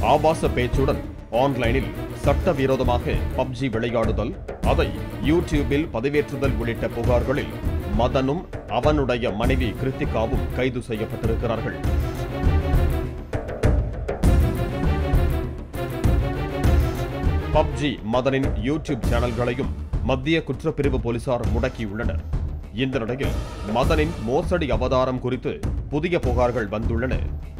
ஆபாச பேச்சுடன் ஆன்லைனில் சட்டவிரோதமாக பப்ஜி விளையாடுதல் அதை யூடியூபில் பதிவேற்றுதல் உள்ளிட்ட புகார்களில் மதனும் அவனுடைய மனைவி கிருத்திகாவும் கைது செய்யப்பட்டிருக்கிறார்கள் பப்ஜி மதனின் யூடியூப் சேனல்களையும் மத்திய குற்றப்பிரிவு போலீசார் முடக்கியுள்ளனர் இந்த நிலையில் மதனின் மோசடி அவதாரம் குறித்து புதிய புகார்கள் வந்துள்ளன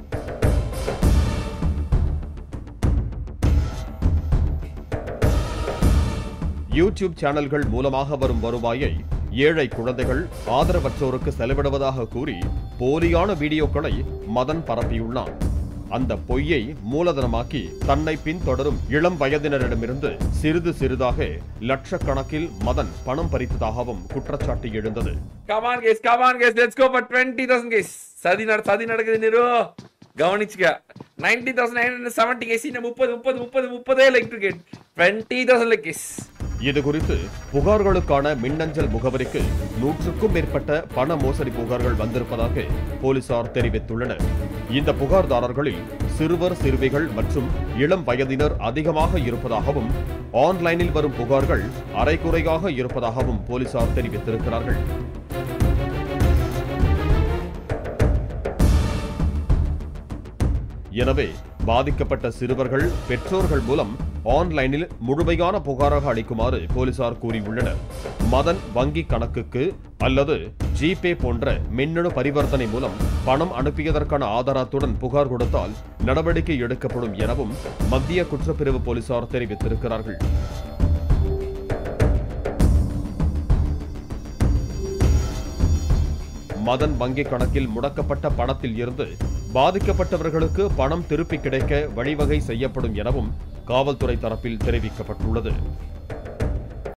யூடியூப் சேனல்கள் மூலமாக வரும் வருவாயை ஏழை குழந்தைகள் ஆதரவற்றோருக்கு செலவிடுவதாக கூறி போலியான வீடியோக்களை மதன் பரப்பியுள்ளான் அந்த பொய்யை மூலதனமாக்கி தன்னை பின்தொடரும் இளம் வயதினரிடமிருந்து சிறிது சிறிதாக லட்சக்கணக்கில் மதன் பணம் பறித்ததாகவும் குற்றச்சாட்டு எழுந்தது Come on, guys. Come on, guys. Let's go for 20,000, guys. சதி நட சதி நடக்குது நிரு கவனிச்சுக்க ninety thousand nine hundred seventy case இன்னும் முப்பது முப்பது முப்பது முப்பதே like to get twenty thousand like case இது குறித்து புகார்களுக்கான மின்னஞ்சல் முகவரிக்கு நூற்றுக்கும் மேற்பட்ட பண மோசடி புகார்கள் வந்திருப்பதாக போலீசார் தெரிவித்துள்ளனர் இந்த புகார்தாரர்களில் சிறுவர் சிறுமிகள் மற்றும் இளம் வயதினர் அதிகமாக இருப்பதாகவும் ஆன்லைனில் வரும் புகார்கள் அரைகுறையாக இருப்பதாகவும் போலீசார் தெரிவித்திருக்கிறார்கள் எனவே பாதிக்கப்பட்ட சிறுவர்கள் பெற்றோர்கள் மூலம் ஆன்லைனில் முழுமையான புகாராக அளிக்குமாறு போலீசார் கூறியுள்ளனர் மதன் வங்கி கணக்குக்கு அல்லது ஜிபே போன்ற மின்னணு பரிவர்த்தனை மூலம் பணம் அனுப்பியதற்கான ஆதாரத்துடன் புகார் கொடுத்தால் நடவடிக்கை எடுக்கப்படும் எனவும் மத்திய குற்றப்பிரிவு போலீசார் தெரிவித்திருக்கிறார்கள் மதன் வங்கிக் கணக்கில் முடக்கப்பட்ட பணத்தில் இருந்து பாதிக்கப்பட்டவர்களுக்கு பணம் திருப்பி கிடைக்க வழிவகை செய்யப்படும் எனவும் காவல்துறை தரப்பில் தெரிவிக்கப்பட்டுள்ளது